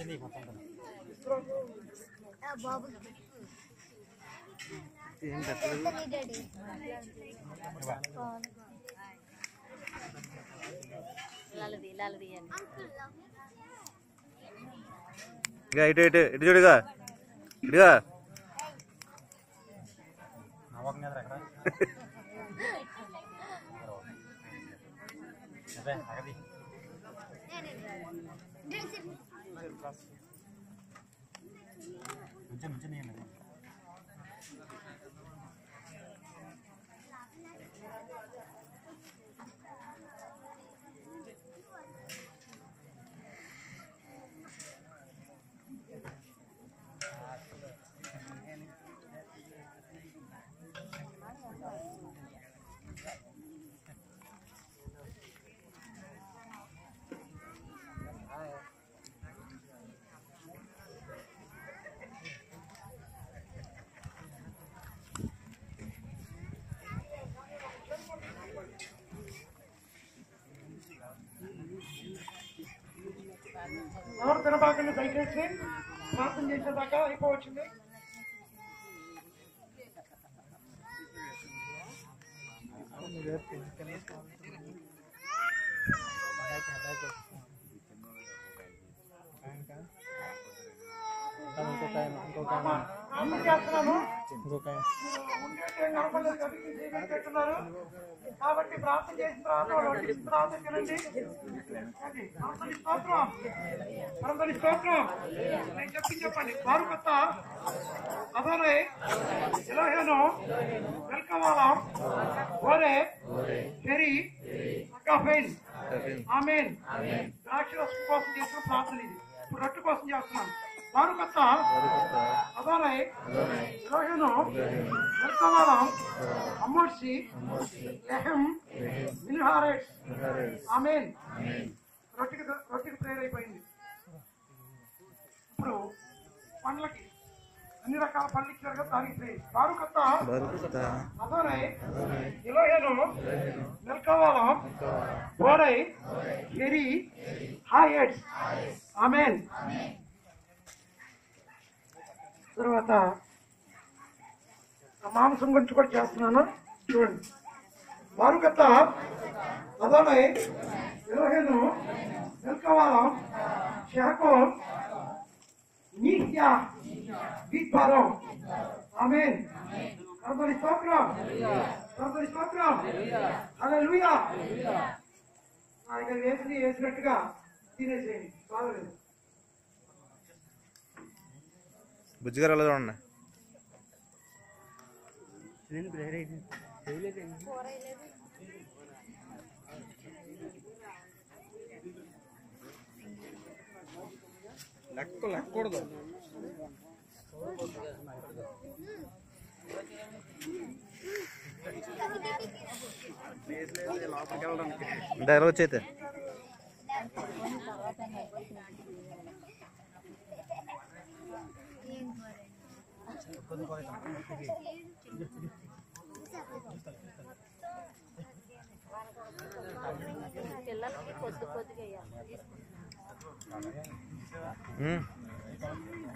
బాబు daddy లలది లలది అని ఇక ఇటు ఇటు ఇటు చూడుగా ఇటుగా ఎవరు తినబాకండి దయచేసి ప్రార్థన చేసేదాకా అయిపోవచ్చింది ప్రార్థన చేస్తున్నాము ఉండేటి ఏం కనపడలేదు కదా, ఈ జీవితం పెట్టున్నారు. కాబట్టి ప్రార్థన చేసిన తర్వాత వాళ్ళు వడ్డించిన తర్వాత తినండి అది, ప్రార్థన స్తోత్రం ప్రార్థన స్తోత్రం నేను చెప్పి చెప్పండి వారు కొత్త అదోరే ఇలాహేను వెల్కవాలం ఓరే ఫెరి అకాఫైన్ ఆమెన్ ద్రాక్ష రసం కోసం చేసిన ప్రార్థన ఇది ఇప్పుడు రొట్టె కోసం చేస్తున్నాను వారు కొత్త అదోరే ఇలాహేను వెల్కవాలం అమ్మోర్సి లెహం మిల్హారెట్స్ ఆమెన్ రొట్టెకి రొట్టెకి ప్రేర్ అయిపోయింది ఇప్పుడు పండ్లకి అన్ని రకాల పండ్లు ఇచ్చారు కదా దానికి ప్రేర్ వారు కొత్త అదోనే ఇలోహేను మెల్కవాలం ఓరై ఫెరి హాయెట్స్ ఆమెన్ తర్వాత ఆ మాంసం గురించి కూడా చేస్తున్నాను చూడండి వారు కొత్త అదోనే ఇలోహేను మెల్కవాలం షహకోం నిత్య విద్వారం ఆమెన్ కర్మని స్తోత్రం కర్మని స్తోత్రం హల్లెలూయా ఆయన వేసి వేసినట్టుగా తినేసేయండి బాగలేదు బుజ్జిగారు ఎలా చూడండి లెక్క లెక్కకూడదు దగ్గర వచ్చైతే పిల్లలకి కొద్ది కొద్దిగా వేయాలి ఉమ్.